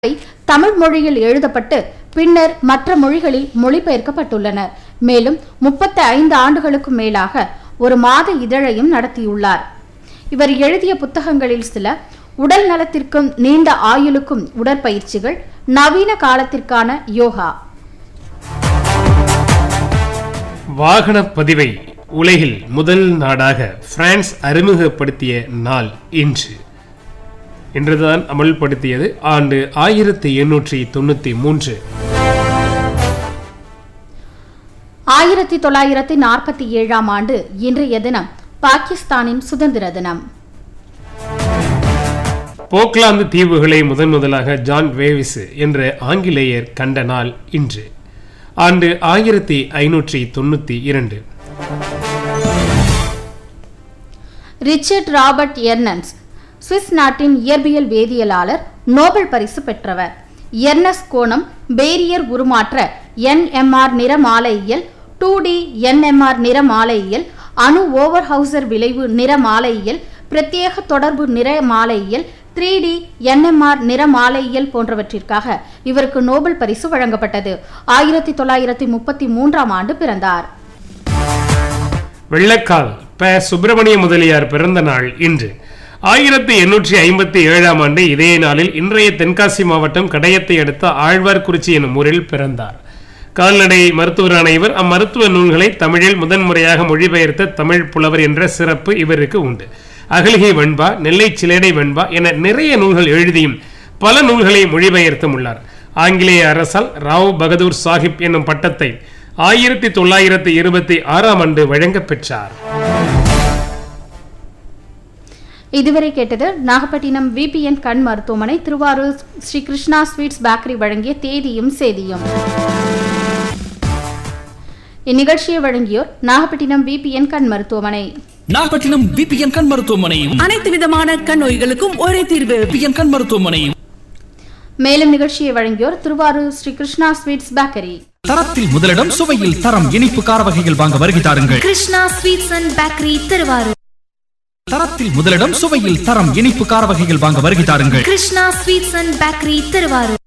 தமிழ் மொழியில் எழுதப்பட்டு பின்னர் மற்ற மொழிகளில் மொழிபெயர்க்கப்பட்டுள்ளன மேலும் முப்பத்தி ஐந்து ஆண்டுகளுக்கும் மேலாக ஒரு மாத இதழையும் நடத்தியுள்ளார் இவர் எழுதிய புத்தகங்களில் சில உடல் நலத்திற்கும் நீண்ட ஆயுளுக்கும் உடற்பயிற்சிகள் நவீன காலத்திற்கான யோகா வாகனப் பதிவை உலகில் முதல் நாடாக பிரான்ஸ் அறிமுகப்படுத்திய நாள் இன்று இன்றுதான் அமல்படுத்தியது ஆண்டு ஆயிரத்தி எண்ணூற்றி தொண்ணூத்தி மூன்று ஆயிரத்தி தொள்ளாயிரத்தி நாற்பத்தி ஏழாம் ஆண்டு இன்றைய தினம் பாகிஸ்தானின் சுதந்திர தினம் போக்லாந்து தீவுகளை முதன் முதலாக ஜான் வேவிஸ் என்ற ஆங்கிலேயர் கண்ட நாள் இன்று ஆண்டு ஆயிரத்தி ஐநூற்றி தொண்ணூத்தி இரண்டு ரிச்சர்ட் ராபர்ட் எர்னன்ஸ் சுவிஸ் நாட்டின் இயற்பியல் வேதியியலாளர் நோபல் பரிசு பெற்றவர் எர்னஸ் கோணம் பேரியர் உருமாற்ற என்எம்ஆர் நிறமாலையியல் டூ டி என்எம்ஆர் நிறமாலையியல் அணு ஓவர்ஹவுசர் விளைவு நிறமாலையியல் பிரத்யேக தொடர்பு நிறமாலையியல் த்ரீ டி என்எம்ஆர் நிறமாலையியல் போன்றவற்றிற்காக இவருக்கு நோபல் பரிசு வழங்கப்பட்டது ஆயிரத்தி தொள்ளாயிரத்தி முப்பத்தி மூன்றாம் ஆண்டு பிறந்தார் வெள்ளக்கால் ப சுப்பிரமணிய முதலியார் பிறந்த நாள் இன்று ஆயிரத்தி எண்ணூற்றி ஐம்பத்தி ஏழாம் ஆண்டு இதே நாளில் இன்றைய தென்காசி மாவட்டம் கடையத்தை அடுத்த ஆழ்வார்குறிச்சி எனும் ஊரில் பிறந்தார் கால்நடை மருத்துவரான இவர் அம்மருத்துவ நூல்களை தமிழில் முதன்முறையாக மொழிபெயர்த்த தமிழ் புலவர் என்ற சிறப்பு இவருக்கு உண்டு அகலிகை வெண்பா நெல்லை சிலேடை வெண்பா என நிறைய நூல்கள் எழுதியும் பல நூல்களை மொழிபெயர்த்தும் உள்ளார் ஆங்கிலேய அரசால் ராவ் பகதூர் சாஹிப் என்னும் பட்டத்தை ஆயிரத்தி தொள்ளாயிரத்தி இருபத்தி ஆறாம் ஆண்டு வழங்கப் பெற்றார் இதுவரை கேட்டது நாகப்பட்டினம் விபிஎன் கண் மருத்துவமனை திருவாரூர் ஸ்ரீ கிருஷ்ணா ஸ்வீட்ஸ் பேக்கரி வழங்கிய தேதியும் சேதியும் இந்நிகழ்ச்சியை வழங்கியோர் நாகப்பட்டினம் விபிஎன் கண் மருத்துவமனை நாகப்பட்டினம் பிபிஎன் கண் மருத்துவமனை அனைத்து விதமான கண் நோய்களுக்கும் ஒரே தீர்வு பிபிஎன் கண் மருத்துவமனை மேலும் நிகழ்ச்சியை வழங்கியோர் திருவாரூர் ஸ்ரீ கிருஷ்ணா ஸ்வீட்ஸ் பேக்கரி தரத்தில் முதலிடம் சுவையில் தரம் இனிப்பு கார வகைகள் வாங்க வருகை தாருங்கள் Krishna sweets and bakery Thiruvarur தரத்தில் முதலிடம் சுவையில் தரம் இனிப்பு கார வகைகள் வாங்க வருகை தாருங்கள் Krishna sweets and bakery Thiruvarur